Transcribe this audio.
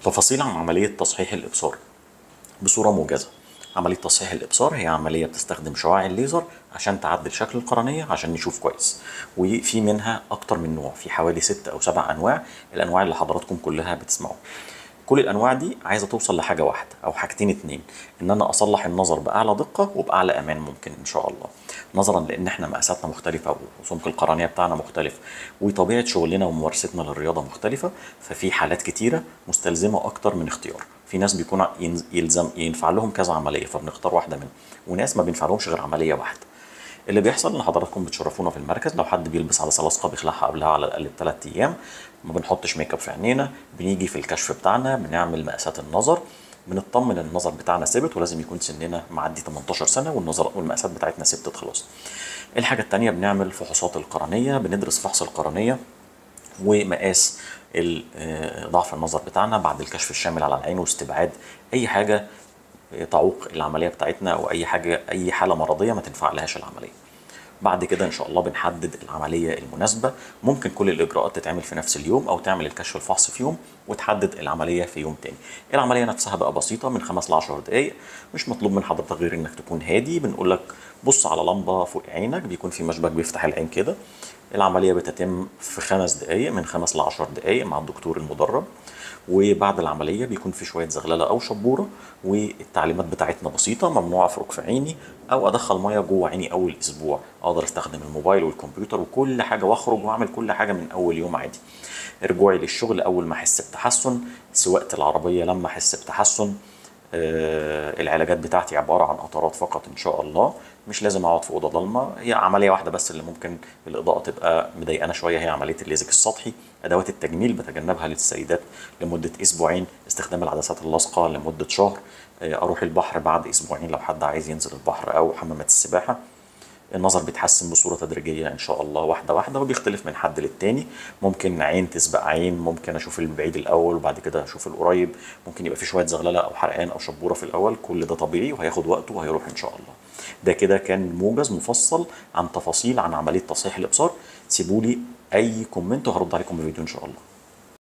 تفاصيل عن عملية تصحيح الإبصار بصورة موجزة عملية تصحيح الإبصار هي عملية بتستخدم شعاع الليزر عشان تعدل شكل القرنية عشان نشوف كويس وفي منها أكتر من نوع في حوالي ست أو سبع أنواع الأنواع اللي حضراتكم كلها بتسمعوا كل الانواع دي عايزه توصل لحاجه واحده او حاجتين اتنين ان انا اصلح النظر باعلى دقه وباعلى امان ممكن ان شاء الله نظرا لان احنا مقاساتنا مختلفه وسمك القرنيه بتاعنا مختلف وطبيعه شغلنا وممارستنا للرياضه مختلفه ففي حالات كتيره مستلزمه اكتر من اختيار في ناس بيكون ينز- يلزم ينفع لهم كذا عمليه فبنختار واحده منهم وناس ما بينفع لهمش غير عمليه واحده اللي بيحصل ان حضراتكم بتشرفونا في المركز لو حد بيلبس على سلاسقه بيخلعها قبلها على الاقل بثلاث ايام ما بنحطش ميك اب في عينينا بنيجي في الكشف بتاعنا بنعمل مقاسات النظر بنطمن ان النظر بتاعنا ثابت ولازم يكون سننا معدي 18 سنه والنظر والمقاسات بتاعتنا ثبتت خلاص الحاجه الثانيه بنعمل فحوصات القرنيه بندرس فحص القرنيه ومقاس ال- آه، ضعف النظر بتاعنا بعد الكشف الشامل على العين واستبعاد اي حاجه تعوق العمليه بتاعتنا او اي حاجه اي حاله مرضيه ما تنفع لهاش العمليه بعد كده ان شاء الله بنحدد العمليه المناسبه ممكن كل الاجراءات تتعمل في نفس اليوم او تعمل الكشف الفحص في يوم وتحدد العمليه في يوم تاني العمليه نفسها بقى بسيطه من خمس ل 10 دقائق مش مطلوب من حضرتك غير انك تكون هادي بنقول لك بص على لمبه فوق عينك بيكون في مشبك بيفتح العين كده العمليه بتتم في خمس دقائق من خمس ل 10 دقائق مع الدكتور المدرب وبعد العمليه بيكون في شويه زغلله او شبوره والتعليمات بتاعتنا بسيطه ممنوع افرك في عيني او ادخل ميه جوه عيني اول اسبوع اقدر استخدم الموبايل والكمبيوتر وكل حاجه واخرج واعمل كل حاجه من اول يوم عادي رجوعي للشغل اول ما احس بتحسن سواقه العربيه لما احس بتحسن آه، العلاجات بتاعتي عباره عن قطرات فقط ان شاء الله مش لازم اقعد في اوضه ضلمه هي عمليه واحده بس اللي ممكن الاضاءه تبقى مضايقانا شويه هي عمليه الليزك السطحي ادوات التجميل بتجنبها للسيدات لمده اسبوعين استخدام العدسات اللاصقه لمده شهر آه، اروح البحر بعد اسبوعين لو حد عايز ينزل البحر او حمامات السباحه النظر بيتحسن بصوره تدريجيه ان شاء الله واحده واحده وبيختلف من حد للتاني ممكن عين تسبق عين ممكن اشوف البعيد الاول وبعد كده اشوف القريب ممكن يبقى في شويه زغلله او حرقان او شبوره في الاول كل ده طبيعي وهياخد وقته وهيروح ان شاء الله ده كده كان موجز مفصل عن تفاصيل عن عمليه تصحيح الابصار سيبوا لي اي كومنت وهرد عليكم بفيديو ان شاء الله